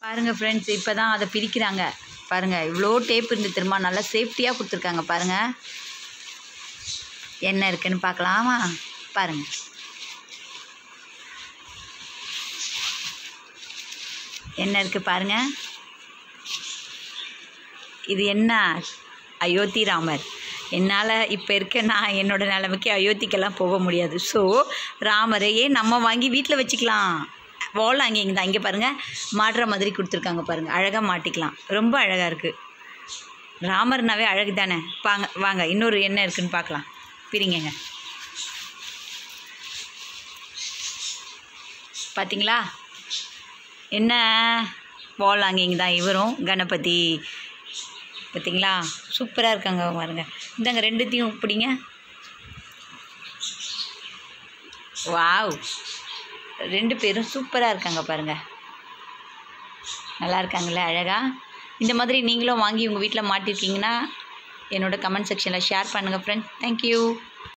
பாருங்கள் ஃப்ரெண்ட்ஸ் இப்போ தான் அதை பிரிக்கிறாங்க பாருங்கள் இவ்வளோ டேப் இருந்து திரும்ப நல்லா சேஃப்டியாக கொடுத்துருக்காங்க பாருங்கள் என்ன இருக்குன்னு பார்க்கலாமா பாருங்கள் என்ன இருக்குது பாருங்கள் இது என்ன அயோத்தி ராமர் என்னால் இப்போ இருக்க நான் என்னோட நிலைமைக்கு அயோத்திக்கெல்லாம் போக முடியாது ஸோ ராமரையே நம்ம வாங்கி வீட்டில் வச்சுக்கலாம் வால் அங்கே இங்கே தான் இங்கே பாருங்கள் மாட்டுற மாதிரி கொடுத்துருக்காங்க பாருங்கள் அழகாக மாட்டிக்கலாம் ரொம்ப அழகாக இருக்குது ராமர்னாவே அழகு தானே வாங்க வாங்க இன்னொரு என்ன இருக்குன்னு பார்க்கலாம் பிரிங்கங்க பார்த்தீங்களா என்ன வால் அங்கே இங்கே தான் இவரும் கணபதி பார்த்தீங்களா சூப்பராக இருக்காங்க பாருங்க இந்தாங்க ரெண்டுத்தையும் பிடிங்க வாவ் ரெண்டு பேரும் சூப்பராக இருக்காங்க பாருங்க நல்லா இருக்காங்களே அழகாக இந்த மாதிரி நீங்களும் வாங்கி உங்கள் வீட்டில் மாட்டிருக்கீங்கன்னா என்னோட கமெண்ட் செக்ஷனில் ஷேர் பண்ணுங்கள் ஃப்ரெண்ட் தேங்க்யூ